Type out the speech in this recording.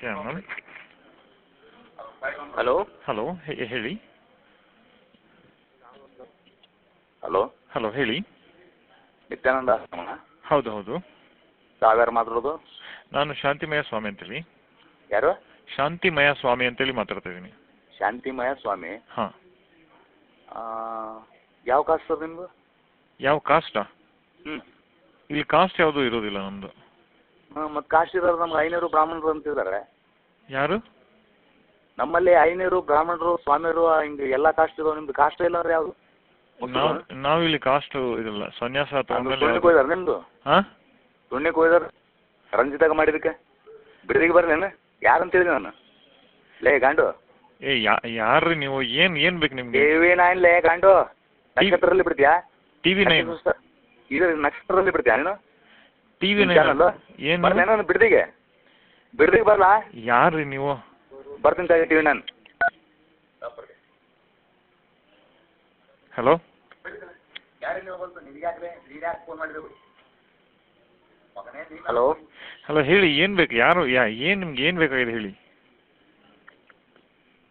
ಯಾ ma'am hello hello ಹೇಳಿ hello hello ಹೇಳಿ ನಿತ್ಯಾನಂದ ಆಶ್ರಮನ ಹೌದು ಹೌದು ತಾವ್ಯಾರು ಮಾತಾಡೋದು ನಾನು ಶಾಂತಿಮಯ ಸ್ವಾಮಿ ಅಂತೇಳಿ ಯಾರು ಶಾಂತಿಮಯ ಸ್ವಾಮಿ ಅಂತೇಳಿ ಮಾತಾಡ್ತಾ ಇದ್ದೀನಿ ಶಾಂತಿಮಯ ಸ್ವಾಮಿ ಹಾಂ ಆ, ಯಾವ ಕಾಸ್ಟ್ ಸರ್ ನಿಮ್ಮದು ಯಾವ ಕಾಸ್ಟಾ ಹ್ಞೂ ಇಲ್ಲಿ ಕಾಸ್ಟ್ ಯಾವುದೂ ಇರೋದಿಲ್ಲ ನಮ್ಮದು ಮತ್ತು ಕಾಸ್ಟ್ ಇರೋರು ನಮ್ಗೆ ಐನೂರು ಬ್ರಾಹ್ಮಣರು ಅಂತಿದ್ದಾರೆ ಯಾರು ನಮ್ಮಲ್ಲಿ ಐನೂರು ಬ್ರಾಹ್ಮಣರು ಸ್ವಾಮಿಯರು ಹಿಂಗೆ ಎಲ್ಲ ಕಾಸ್ಟ್ ಇರೋ ನಿಮ್ದು ಕಾಸ್ಟ್ ಇಲ್ಲ ರೀ ಯಾವುದು ನಾವು ನಾವು ಇಲ್ಲಿ ಕಾಸ್ಟ್ ಇದಿಲ್ಲ ಸನ್ಯಾಸ ತುಣ್ಣಿಗೆ ತಗೊಂಡ್ಮೇಲೆ ಹೋಯ್ದಾರ ನಿಮ್ಮದು ಹಾಂ ತುಣ್ಣಿಗೆ ಹೋಯ್ದಾರ ರಂಜಿತಾಗ ಮಾಡಿದಕ್ಕೆ ಬಿಡದಿಗೆ ಬರ್ಲೇನು ಯಾರು ಅಂತ ಹೇಳಿದೆ ನಾನು ಲೇ ಗಾಂಡು ಏ ಯಾ ಯಾರ್ರಿ ನೀವು ಏನು ಏನು ಬೇಕು ನಿಮಗೆ ಟಿ ವಿ ನೈನ್ ಲೇ ಗಾಂಡು ನಕ್ಷತ್ರದಲ್ಲಿ ಬಿಡ್ತೀಯಾ ಟಿ ವಿ ನೈನ್ ಇದು ನಕ್ಷತ್ರದಲ್ಲಿ ಬಿಡ್ತೀಯಾ ನೀನು ಟಿ ವಿ ನೈನ್ ಚಾನಲ್ ಏನು ಬರ್ಲೇನು ಬಿಡ್ದಿಗೆ ಬಿಡ್ದಿಗೆ ಬರಲಾ ಯಾರ್ರಿ ನೀವು ಬರ್ತೀನಿ ತಗ ಟಿ ವಿ ನಾನು ಹಲೋ ಹಲೋ ಹಲೋ ಹೇಳಿ ಏನು ಬೇಕು ಯಾರು ಯಾ ಏನು ನಿಮ್ಗೆ ಏನು ಬೇಕಾಗಿದೆ ಹೇಳಿ